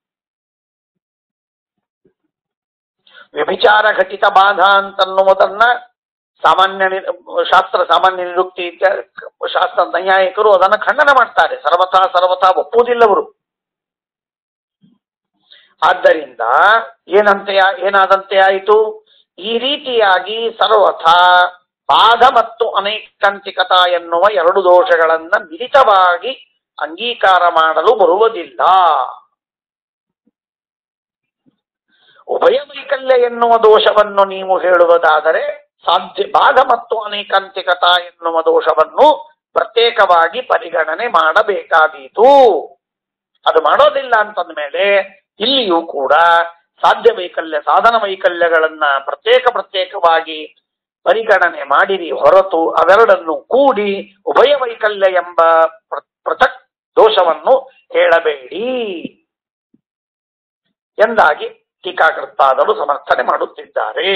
ವ್ಯಭಿಚಾರ ಘಟಿತ ಬಾಧ ಅಂತನ್ನುವುದನ್ನ ಸಾಮಾನ್ಯ ನಿ- ಶಾಸ್ತ್ರ ಸಾಮಾನ್ಯ ನಿರುಕ್ತಿ ಇತ್ಯಾದಿ ಶಾಸ್ತ್ರ ನೈಯಾಯಿಕರು ಅದನ್ನು ಖಂಡನ ಮಾಡ್ತಾರೆ ಸರ್ವಥಾ ಸರ್ವಥಾ ಒಪ್ಪುವುದಿಲ್ಲವರು ಆದ್ದರಿಂದ ಏನಂತೆ ಏನಾದಂತೆ ಆಯಿತು ಈ ರೀತಿಯಾಗಿ ಸರ್ವಥಾ ಬಾಧ ಮತ್ತು ಅನೈಕಾಂತಿಕತಾ ಎನ್ನುವ ಎರಡು ದೋಷಗಳನ್ನ ಮಿಲಿತವಾಗಿ ಅಂಗೀಕಾರ ಮಾಡಲು ಬರುವುದಿಲ್ಲ ಉಭಯ ವೈಕಲ್ಯ ಎನ್ನುವ ದೋಷವನ್ನು ನೀವು ಹೇಳುವುದಾದರೆ ಸಾಧ್ಯ ಬಾಧ ಮತ್ತು ಅನೇಕಾಂತಿಕತಾ ಎನ್ನುವ ದೋಷವನ್ನು ಪ್ರತ್ಯೇಕವಾಗಿ ಪರಿಗಣನೆ ಮಾಡಬೇಕಾದೀತು ಅದು ಮಾಡೋದಿಲ್ಲ ಅಂತಂದ ಮೇಲೆ ಇಲ್ಲಿಯೂ ಕೂಡ ಸಾಧ್ಯ ವೈಕಲ್ಯ ಸಾಧನ ವೈಕಲ್ಯಗಳನ್ನ ಪ್ರತ್ಯೇಕ ಪ್ರತ್ಯೇಕವಾಗಿ ಪರಿಗಣನೆ ಮಾಡಿರಿ ಹೊರತು ಅವೆರಡನ್ನು ಕೂಡಿ ಉಭಯ ವೈಕಲ್ಯ ಎಂಬ ಪ್ರ- ಪೃಥಕ್ ದೋಷವನ್ನು ಹೇಳಬೇಡಿ ಎಂದಾಗಿ ಟೀಕಾಕೃತ್ತಾದರು ಸಮರ್ಥನೆ ಮಾಡುತ್ತಿದ್ದಾರೆ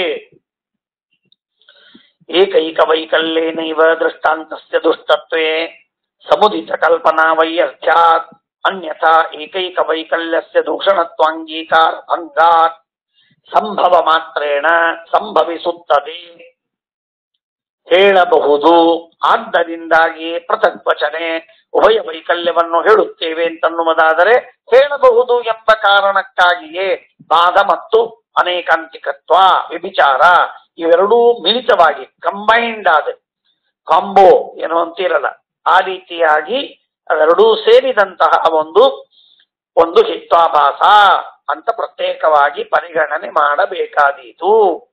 ಏಕೈಕ ವೈಕಲ್ಯೇನೈವ ದೃಷ್ಟಾಂತಸ್ಯ ದುಷ್ಟತ್ವೇ ಸಮುದಿತ ಕಲ್ಪನಾ ವೈಯರ್ಥ್ಯಾತ್ ಅನ್ಯಥಾ ಏಕೈಕ ವೈಕಲ್ಯಸ್ಯ ದೂಷಣತ್ವಾಂಗೀಕಾರ ಅಂಗಾತ್ ಸಂಭವ ಮಾತ್ರೇಣ ಸಂಭವಿಸುತ್ತದೆ ಹೇಳಬಹುದು ಆದ್ದರಿಂದಾಗಿ ಪೃಥಗ್ವಚನೆ ಉಭಯ ವೈಕಲ್ಯವನ್ನು ಹೇಳುತ್ತೇವೆ ಅಂತನ್ನುವುದಾದರೆ ಹೇಳಬಹುದು ಎಂಬ ಕಾರಣಕ್ಕಾಗಿಯೇ ಬಾಧ ಮತ್ತು ಅನೇಕಾಂತಿಕತ್ವ ವ್ಯಭಿಚಾರ ಇವೆರಡೂ ಮಿಳಿತವಾಗಿ ಕಂಬೈನ್ಡ್ ಆದ ಕಾಂಬೋ ಏನು ಅಂತಿರಲ್ಲ ಆ ರೀತಿಯಾಗಿ ಅವೆರಡೂ ಸೇರಿದಂತಹ ಒಂದು ಒಂದು ಹಿತ್ವಾಭಾಸ ಅಂತ ಪ್ರತ್ಯೇಕವಾಗಿ ಪರಿಗಣನೆ ಮಾಡಬೇಕಾದೀತು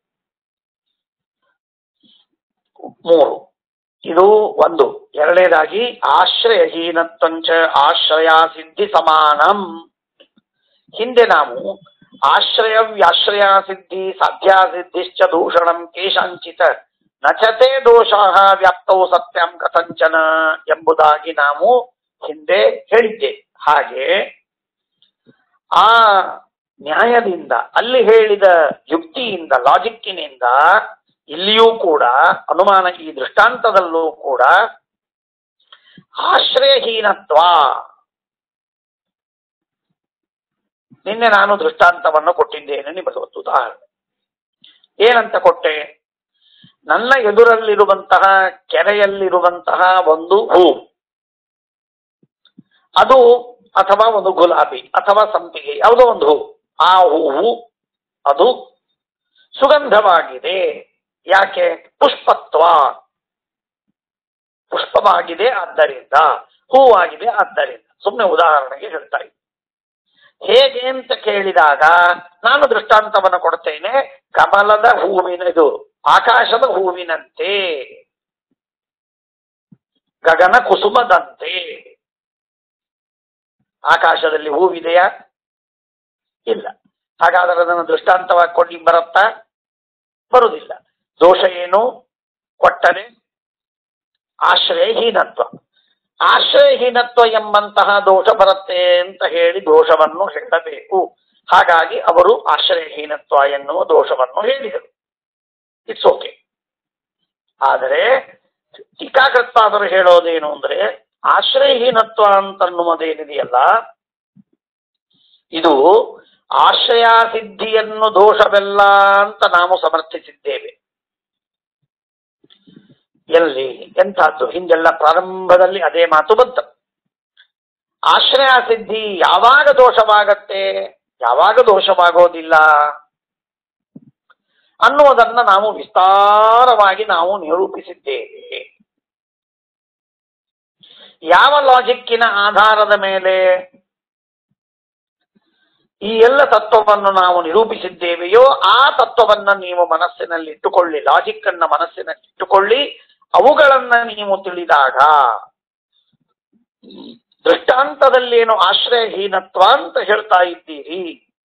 ಮೂರು ಇದು ಒಂದು ಎರಡನೇದಾಗಿ ಆಶ್ರಯಹೀನತ್ವಂಚ ಆಶ್ರಯ ಸಿದ್ಧಿ ಸಮಾನಂ ಹಿಂದೆ ನಾವು ಆಶ್ರಯ ವ್ಯಾಶ್ರಯ ಸಿದ್ಧಿ ಸಾಧ್ಯ ಸಿದ್ಧಿಶ್ಚ ದೂಷಣಂ ಕೇಶಾಂಚಿತ ನಚತೆ ದೋಷಾಹ ವ್ಯಾಪ್ತೌ ಸತ್ಯಂ ಕಥಂಚನ ಎಂಬುದಾಗಿ ನಾವು ಹಿಂದೆ ಹೇಳಿದ್ದೆ ಹಾಗೆ ಆ ನ್ಯಾಯದಿಂದ ಅಲ್ಲಿ ಹೇಳಿದ ಯುಕ್ತಿಯಿಂದ ಲಾಜಿಕ್ಕಿನಿಂದ ಇಲ್ಲಿಯೂ ಕೂಡ ಅನುಮಾನ ಈ ದೃಷ್ಟಾಂತದಲ್ಲೂ ಕೂಡ ಆಶ್ರಯಹೀನತ್ವ ನಿನ್ನೆ ನಾನು ದೃಷ್ಟಾಂತವನ್ನು ಕೊಟ್ಟಿದ್ದೇನೆ ನಿಮಗೆ ಒಂದು ಉದಾಹರಣೆ ಏನಂತ ಕೊಟ್ಟೆ ನನ್ನ ಎದುರಲ್ಲಿರುವಂತಹ ಕೆರೆಯಲ್ಲಿರುವಂತಹ ಒಂದು ಹೂ ಅದು ಅಥವಾ ಒಂದು ಗುಲಾಬಿ ಅಥವಾ ಸಂಪಿಗೆ ಯಾವುದೋ ಒಂದು ಹೂ ಆ ಹೂವು ಅದು ಸುಗಂಧವಾಗಿದೆ ಯಾಕೆ ಪುಷ್ಪತ್ವ ಪುಷ್ಪವಾಗಿದೆ ಆದ್ದರಿಂದ ಹೂವಾಗಿದೆ ಆದ್ದರಿಂದ ಸುಮ್ಮನೆ ಉದಾಹರಣೆಗೆ ಹೇಳ್ತಾ ಇದ್ದೀನಿ ಹೇಗೆ ಅಂತ ಕೇಳಿದಾಗ ನಾನು ದೃಷ್ಟಾಂತವನ್ನು ಕೊಡ್ತೇನೆ ಕಮಲದ ಹೂವಿನ ಇದು ಆಕಾಶದ ಹೂವಿನಂತೆ ಗಗನ ಕುಸುಮದಂತೆ ಆಕಾಶದಲ್ಲಿ ಹೂವಿದೆಯಾ ಇಲ್ಲ ಹಾಗಾದರೆ ಅದನ್ನು ದೃಷ್ಟಾಂತವಾಗಿ ಕೊಡ್ಲಿ ಬರುತ್ತಾ ಬರುವುದಿಲ್ಲ ದೋಷ ಏನು ಕೊಟ್ಟರೆ ಆಶ್ರಯಹೀನತ್ವ ಆಶ್ರಯಹೀನತ್ವ ಎಂಬಂತಹ ದೋಷ ಬರುತ್ತೆ ಅಂತ ಹೇಳಿ ದೋಷವನ್ನು ಹೇಳಬೇಕು ಹಾಗಾಗಿ ಅವರು ಆಶ್ರಯಹೀನತ್ವ ಎನ್ನುವ ದೋಷವನ್ನು ಹೇಳಿದರು ಇಟ್ಸ್ ಓಕೆ ಆದರೆ ಟೀಕಾಕೃತ್ಪಾದರು ಹೇಳೋದೇನು ಅಂದ್ರೆ ಆಶ್ರಯಹೀನತ್ವ ಅಂತನ್ನುವುದೇನಿದೆಯಲ್ಲ ಇದು ಆಶ್ರಯ ಸಿದ್ಧಿಯನ್ನು ದೋಷವೆಲ್ಲ ಅಂತ ನಾವು ಸಮರ್ಥಿಸಿದ್ದೇವೆ ಎಲ್ಲಿ ಎಂತಹದ್ದು ಹಿಂದೆಲ್ಲ ಪ್ರಾರಂಭದಲ್ಲಿ ಅದೇ ಮಾತು ಬಂತು ಆಶ್ರಯ ಸಿದ್ಧಿ ಯಾವಾಗ ದೋಷವಾಗತ್ತೆ ಯಾವಾಗ ದೋಷವಾಗೋದಿಲ್ಲ ಅನ್ನುವುದನ್ನ ನಾವು ವಿಸ್ತಾರವಾಗಿ ನಾವು ನಿರೂಪಿಸಿದ್ದೇವೆ ಯಾವ ಲಾಜಿಕ್ಕಿನ ಆಧಾರದ ಮೇಲೆ ಈ ಎಲ್ಲ ತತ್ವವನ್ನು ನಾವು ನಿರೂಪಿಸಿದ್ದೇವೆಯೋ ಆ ತತ್ವವನ್ನ ನೀವು ಮನಸ್ಸಿನಲ್ಲಿ ಇಟ್ಟುಕೊಳ್ಳಿ ಲಾಜಿಕ್ ಅನ್ನ ಮನಸ್ಸಿನಲ್ಲಿ ಇಟ್ಟುಕೊಳ್ಳಿ ಅವುಗಳನ್ನ ನೀವು ತಿಳಿದಾಗ ದೃಷ್ಟಾಂತದಲ್ಲೇನು ಆಶ್ರಯಹೀನತ್ವ ಅಂತ ಹೇಳ್ತಾ ಇದ್ದೀರಿ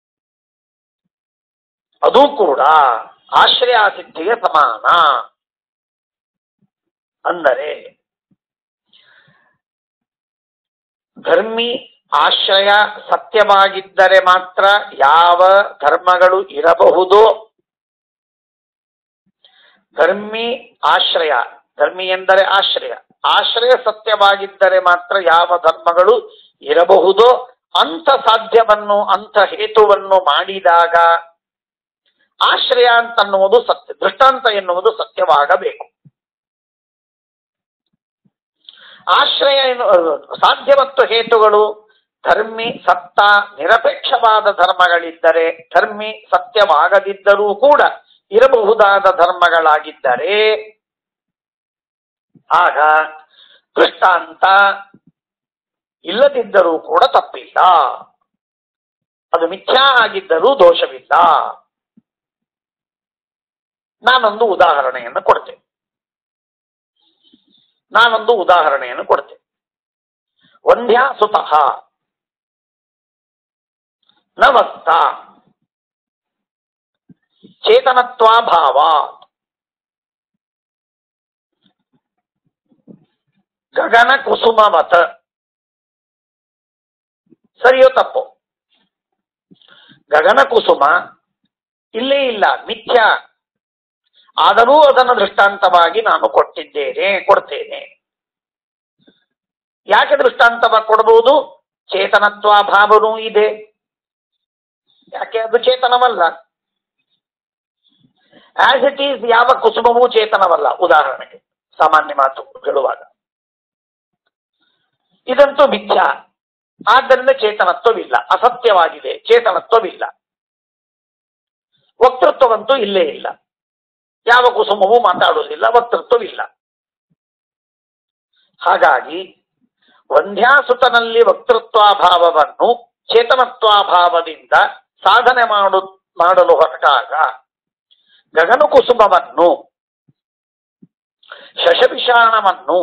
ಅದು ಕೂಡ ಆಶ್ರಯ ಸಿದ್ಧಿಗೆ ಸಮಾನ ಅಂದರೆ ಧರ್ಮಿ ಆಶ್ರಯ ಸತ್ಯವಾಗಿದ್ದರೆ ಮಾತ್ರ ಯಾವ ಧರ್ಮಗಳು ಇರಬಹುದೋ ಧರ್ಮಿ ಆಶ್ರಯ ಧರ್ಮಿ ಎಂದರೆ ಆಶ್ರಯ ಆಶ್ರಯ ಸತ್ಯವಾಗಿದ್ದರೆ ಮಾತ್ರ ಯಾವ ಧರ್ಮಗಳು ಇರಬಹುದೋ ಅಂಥ ಸಾಧ್ಯವನ್ನು ಅಂಥ ಹೇತುವನ್ನು ಮಾಡಿದಾಗ ಆಶ್ರಯ ಅಂತನ್ನುವುದು ಸತ್ಯ ದೃಷ್ಟಾಂತ ಎನ್ನುವುದು ಸತ್ಯವಾಗಬೇಕು ಆಶ್ರಯ ಎನ್ನು ಸಾಧ್ಯ ಮತ್ತು ಹೇತುಗಳು ಧರ್ಮಿ ಸತ್ತ ನಿರಪೇಕ್ಷವಾದ ಧರ್ಮಗಳಿದ್ದರೆ ಧರ್ಮಿ ಸತ್ಯವಾಗದಿದ್ದರೂ ಕೂಡ ಇರಬಹುದಾದ ಧರ್ಮಗಳಾಗಿದ್ದರೆ ಆಗ ದೃಷ್ಟಾಂತ ಇಲ್ಲದಿದ್ದರೂ ಕೂಡ ತಪ್ಪಿಲ್ಲ ಅದು ಮಿಥ್ಯಾ ಆಗಿದ್ದರೂ ದೋಷವಿಲ್ಲ ನಾನೊಂದು ಉದಾಹರಣೆಯನ್ನು ಕೊಡ್ತೇನೆ ನಾನೊಂದು ಉದಾಹರಣೆಯನ್ನು ಕೊಡ್ತೇನೆ ವಂದ್ಯಾ ಸುತಃ ನವಸ್ತ ಚೇತನತ್ವಾಭಾವ ಗಗನ ಕುಸುಮವತ ಸರಿಯೋ ತಪ್ಪು ಗಗನ ಕುಸುಮ ಇಲ್ಲೇ ಇಲ್ಲ ಮಿಥ್ಯ ಆದರೂ ಅದನ್ನು ದೃಷ್ಟಾಂತವಾಗಿ ನಾನು ಕೊಟ್ಟಿದ್ದೇನೆ ಕೊಡ್ತೇನೆ ಯಾಕೆ ದೃಷ್ಟಾಂತವ ಕೊಡಬಹುದು ಚೇತನತ್ವಾಭಾವನೂ ಇದೆ ಯಾಕೆ ಅದು ಚೇತನವಲ್ಲ ಆಸ್ ಇಟ್ ಈಸ್ ಯಾವ ಕುಸುಮವೂ ಚೇತನವಲ್ಲ ಉದಾಹರಣೆಗೆ ಸಾಮಾನ್ಯ ಮಾತು ಹೇಳುವಾಗ ಇದಂತೂ ಮಿಥ್ಯ ಆದ್ದರಿಂದ ಚೇತನತ್ವವಿಲ್ಲ ಅಸತ್ಯವಾಗಿದೆ ಚೇತನತ್ವವಿಲ್ಲ ವಕ್ತೃತ್ವವಂತೂ ಇಲ್ಲೇ ಇಲ್ಲ ಯಾವ ಕುಸುಮವೂ ಮಾತಾಡುವುದಿಲ್ಲ ವಕ್ತೃತ್ವವಿಲ್ಲ ಹಾಗಾಗಿ ವಂಧ್ಯಾಸುತನಲ್ಲಿ ವಕ್ತೃತ್ವಾಭಾವವನ್ನು ಚೇತನತ್ವಾಭಾವದಿಂದ ಸಾಧನೆ ಮಾಡು ಮಾಡಲು ಹೊರಟಾಗ ಗಗನ ಕುಸುಮವನ್ನು ಶಶವಿಷಾಣವನ್ನು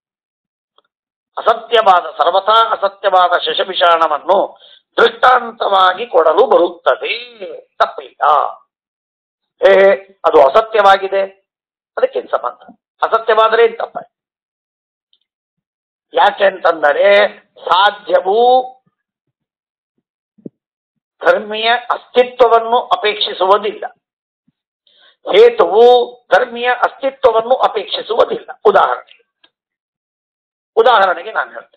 ಅಸತ್ಯವಾದ ಸರ್ವಥಾ ಅಸತ್ಯವಾದ ಶಶವಿಷಾಣವನ್ನು ದೃಷ್ಟಾಂತವಾಗಿ ಕೊಡಲು ಬರುತ್ತದೆ ತಪ್ಪಿಲ್ಲ ಏ ಅದು ಅಸತ್ಯವಾಗಿದೆ ಅದಕ್ಕೇನು ಸಂಬಂಧ ಅಸತ್ಯವಾದರೆ ಏನ್ ತಪ್ಪ ಯಾಕೆ ಅಂತಂದರೆ ಸಾಧ್ಯವೂ ಧರ್ಮೀಯ ಅಸ್ತಿತ್ವವನ್ನು ಅಪೇಕ್ಷಿಸುವುದಿಲ್ಲ ಹೇತುವು ಧರ್ಮೀಯ ಅಸ್ತಿತ್ವವನ್ನು ಅಪೇಕ್ಷಿಸುವುದಿಲ್ಲ ಉದಾಹರಣೆಗೆ ಉದಾಹರಣೆಗೆ ನಾನು ಹೇಳ್ತೇನೆ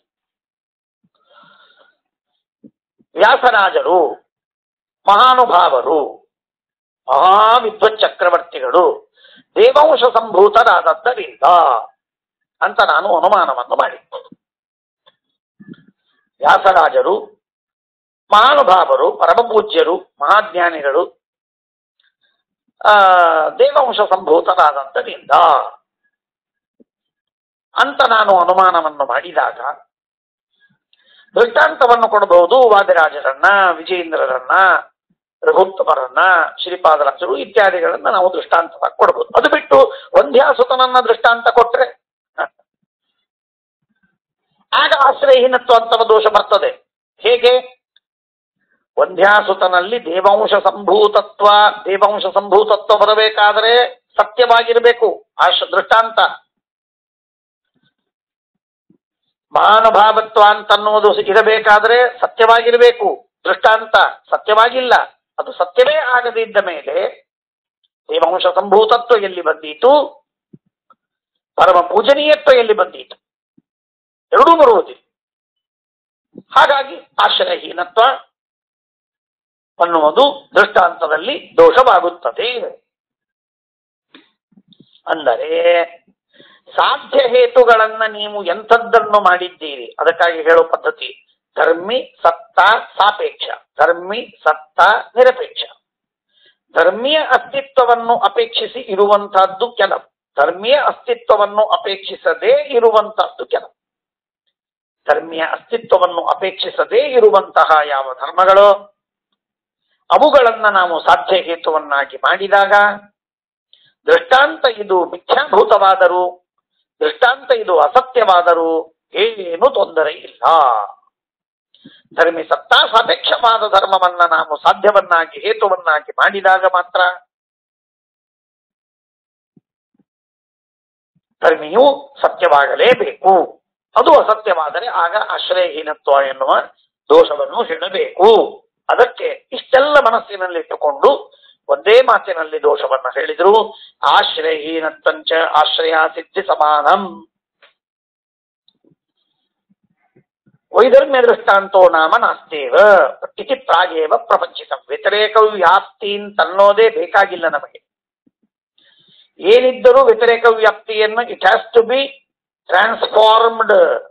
ವ್ಯಾಸರಾಜರು ಮಹಾನುಭಾವರು ಮಹಾವಿದ್ವತ್ ಚಕ್ರವರ್ತಿಗಳು ದೇವಾಂಶ ಸಂಭೂತರಾದದ್ದರಿಂದ ಅಂತ ನಾನು ಅನುಮಾನವನ್ನು ಮಾಡಿದ್ದೇನೆ ವ್ಯಾಸರಾಜರು ಮಹಾನುಭಾವರು ಪರಮಪೂಜ್ಯರು ಮಹಾಜ್ಞಾನಿಗಳು ಆ ದೇವಾಂಶ ಸಂಭೂತರಾದಂತರಿಂದ ಅಂತ ನಾನು ಅನುಮಾನವನ್ನು ಮಾಡಿದಾಗ ದೃಷ್ಟಾಂತವನ್ನು ಕೊಡಬಹುದು ವಾದಿರಾಜರನ್ನ ವಿಜಯೇಂದ್ರರನ್ನ ರಘುತ್ತಮರನ್ನ ಶ್ರೀಪಾದರಾಜರು ಇತ್ಯಾದಿಗಳನ್ನ ನಾವು ದೃಷ್ಟಾಂತವಾಗಿ ಕೊಡಬಹುದು ಅದು ಬಿಟ್ಟು ವಂದ್ಯಾಸುತನನ್ನ ದೃಷ್ಟಾಂತ ಕೊಟ್ರೆ ಆಗ ಆಶ್ರಯಹೀನತ್ವ ಅಂತವ ದೋಷ ಬರ್ತದೆ ಹೇಗೆ ವಂದ್ಯಾಸುತನಲ್ಲಿ ದೇವಾಂಶ ಸಂಭೂತತ್ವ ದೇವಾಂಶ ಸಂಭೂತತ್ವ ಬರಬೇಕಾದರೆ ಸತ್ಯವಾಗಿರಬೇಕು ಆಶ ದೃಷ್ಟಾಂತ ಮಹಾನುಭಾವತ್ವ ಅಂತನ್ನುವುದು ಇರಬೇಕಾದ್ರೆ ಸತ್ಯವಾಗಿರಬೇಕು ದೃಷ್ಟಾಂತ ಸತ್ಯವಾಗಿಲ್ಲ ಅದು ಸತ್ಯವೇ ಆಗದಿದ್ದ ಮೇಲೆ ದೇವಾಂಶ ಸಂಭೂತತ್ವ ಎಲ್ಲಿ ಬಂದೀತು ಪರಮ ಪೂಜನೀಯತ್ವ ಎಲ್ಲಿ ಬಂದೀತು ಎರಡೂ ಬರುವುದಿಲ್ಲ ಹಾಗಾಗಿ ಆಶ್ರಯಹೀನತ್ವ ಅನ್ನುವುದು ದೃಷ್ಟಾಂತದಲ್ಲಿ ದೋಷವಾಗುತ್ತದೆ ಅಂದರೆ ಸಾಧ್ಯ ಹೇತುಗಳನ್ನ ನೀವು ಎಂಥದ್ದನ್ನು ಮಾಡಿದ್ದೀರಿ ಅದಕ್ಕಾಗಿ ಹೇಳೋ ಪದ್ಧತಿ ಧರ್ಮಿ ಸತ್ತ ಸಾಪೇಕ್ಷ ಧರ್ಮಿ ಸತ್ತ ನಿರಪೇಕ್ಷ ಧರ್ಮೀಯ ಅಸ್ತಿತ್ವವನ್ನು ಅಪೇಕ್ಷಿಸಿ ಇರುವಂತಹದ್ದು ಕೆಲವು ಧರ್ಮೀಯ ಅಸ್ತಿತ್ವವನ್ನು ಅಪೇಕ್ಷಿಸದೇ ಇರುವಂತಹದ್ದು ಕೆಲವು ಧರ್ಮೀಯ ಅಸ್ತಿತ್ವವನ್ನು ಅಪೇಕ್ಷಿಸದೇ ಇರುವಂತಹ ಯಾವ ಧರ್ಮಗಳು ಅವುಗಳನ್ನ ನಾವು ಸಾಧ್ಯ ಹೇತುವನ್ನಾಗಿ ಮಾಡಿದಾಗ ದೃಷ್ಟಾಂತ ಇದು ಮಿಥ್ಯಾಭೂತವಾದರೂ ದೃಷ್ಟಾಂತ ಇದು ಅಸತ್ಯವಾದರೂ ಏನು ತೊಂದರೆ ಇಲ್ಲ ಧರ್ಮಿ ಸತ್ತಾ ಸಾಪೇಕ್ಷವಾದ ಧರ್ಮವನ್ನ ನಾವು ಸಾಧ್ಯವನ್ನಾಗಿ ಹೇತುವನ್ನಾಗಿ ಮಾಡಿದಾಗ ಮಾತ್ರ ಧರ್ಮಿಯು ಸತ್ಯವಾಗಲೇಬೇಕು ಅದು ಅಸತ್ಯವಾದರೆ ಆಗ ಆಶ್ರಯಹೀನತ್ವ ಎನ್ನುವ ದೋಷವನ್ನು ಹೇಳಬೇಕು ಅದಕ್ಕೆ ಇಷ್ಟೆಲ್ಲ ಮನಸ್ಸಿನಲ್ಲಿಟ್ಟುಕೊಂಡು ಒಂದೇ ಮಾತಿನಲ್ಲಿ ದೋಷವನ್ನು ಹೇಳಿದ್ರು ಆಶ್ರಯಹೀನತ್ವಂಚ ಆಶ್ರಯ ಸಿದ್ಧಿ ಸಮಾನಂ ವೈಧರ್ಮ್ಯ ದೃಷ್ಟಾಂತೋ ನಾಮ ನಾಸ್ತೇವ ಇತಿ ಪ್ರಾಗೇವ ಪ್ರಪಂಚಿತ ವ್ಯತಿರೇಕವು ವ್ಯಾಪ್ತಿ ಅಂತನ್ನೋದೇ ಬೇಕಾಗಿಲ್ಲ ನಮಗೆ ಏನಿದ್ದರೂ ವ್ಯತಿರೇಕ ವ್ಯಾಪ್ತಿಯನ್ನು it has to be transformed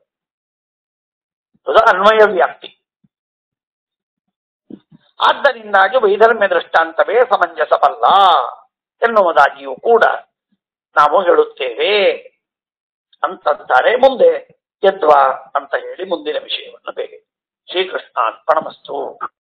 ಅನ್ವಯ ವ್ಯಾಪ್ತಿ ಆದ್ದರಿಂದಾಗಿ ವೈಧರ್ಮ್ಯ ದೃಷ್ಟಾಂತವೇ ಸಮಂಜಸವಲ್ಲ ಎನ್ನುವುದಾಗಿಯೂ ಕೂಡ ನಾವು ಹೇಳುತ್ತೇವೆ ಅಂತಂತಾರೆ ಮುಂದೆ ಯದ್ವಾ ಅಂತ ಹೇಳಿ ಮುಂದಿನ ವಿಷಯವನ್ನು ಬೇರೆ ಶ್ರೀಕೃಷ್ಣ ಅರ್ಪಣಮಸ್ತು